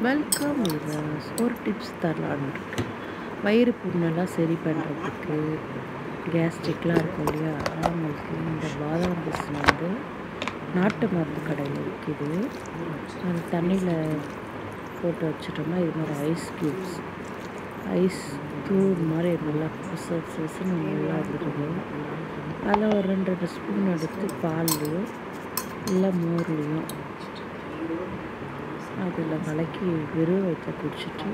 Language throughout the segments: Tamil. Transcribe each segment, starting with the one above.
வெல்கம் வீவர்ஸ் ஒரு டிப்ஸ் தரலான்னு இருக்கு வயிறு புண்ணெல்லாம் சரி பண்ணுறதுக்கு கேஸ்ட்ரிக்லாம் இருக்கும் இல்லையா அவங்களுக்கு இந்த பாதாம் பிஸ்னு வந்து நாட்டு மருந்து கடையில் விற்கிது அது தண்ணியில் போட்டு வச்சுட்டோம்னா இது மாதிரி ஐஸ் க்யூப்ஸ் ஐஸ் தூள் மாதிரி நல்லா புச புசுன்னு நல்லா வந்துடுது அதில் ஒரு ரெண்டு ரெண்டு ஸ்பூன் எடுத்து பால்லையும் இல்லை மோர்லேயும் அதில் கலக்கி வெறும் வயிற்ற குடிச்சிட்டு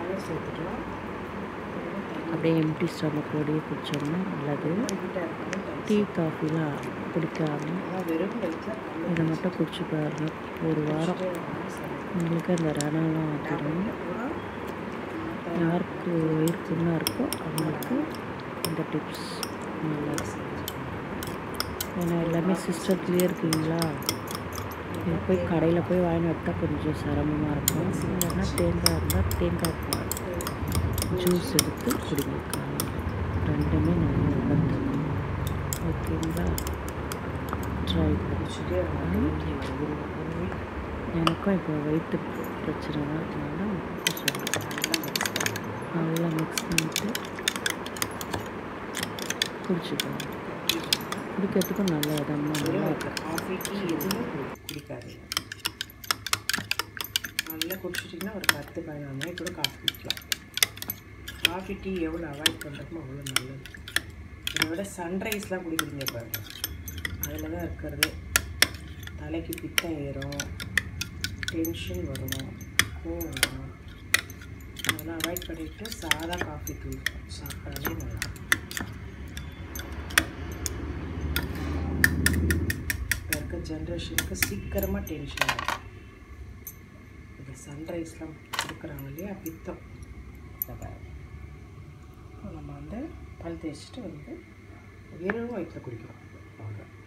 அப்படியே எம்டி ஸ்டமக்கோடையே குடித்தோம்னா நல்லது டீ காஃபிலாம் குடிக்காம இதை மட்டும் குடிச்சு பாருங்க ஒரு வாரம் உங்களுக்கு அந்த ரணம்லாம் வந்துடும் யாருக்கு வயிறு புண்ணாக இருக்கோ அவங்களுக்கு இந்த டிப்ஸ் நல்லது ஏன்னா எல்லாமே சிஸ்டத்துலேயே இருக்கீங்களா இது போய் கடையில் போய் வாங்கி எடுத்தால் கொஞ்சம் சிரமமாக இருக்கும் இல்லைன்னா தேங்காய் இருந்தால் தேங்காய் பால் ஜூஸ் எடுத்து குடிங்க காலையில் ரெண்டுமே நல்லா உணர்ந்து ஓகேங்களா ட்ரை பண்ணிச்சுட்டு எனக்கும் இப்போ வயிற்று பிரச்சனை தான் அதனால சொல்கிறேன் நல்லா மிக்ஸ் பண்ணிட்டு குடிச்சுக்கோங்க குடிக்கிறதுக்கும் நல்ல இதமாக நல்லா இருக்கும் காஃபி டீ எதுவும் குடிக்காது நல்லா குடிச்சிட்டிங்கன்னா ஒரு பத்து பதினாறு மணிக்கு கூட காஃபி குடிக்கலாம் காஃபி டீ எவ்வளோ அவாய்ட் பண்ணுறோமோ அவ்வளோ நல்லது இதை விட சன்ரைஸ்லாம் குடிக்கிறீங்க பாருங்க அதில் தான் இருக்கிறது தலைக்கு பித்தம் ஏறும் டென்ஷன் வரும் கோவம் வரும் அதெல்லாம் அவாய்ட் பண்ணிவிட்டு சாதா காஃபி தூள் சாப்பிட்டாலே நல்லா இப்போ இருக்க ஜென்ரேஷனுக்கு சீக்கிரமாக டென்ஷன் ஆகும் இந்த சன்ரைஸ்லாம் கொடுக்குறாங்க இல்லையா பித்தம் இதை பாருங்க. இப்போ நம்ம வந்து பல் தேய்ச்சிட்டு வந்து வெறும் வயிற்றில் குடிக்கிறோம் அவ்வளோ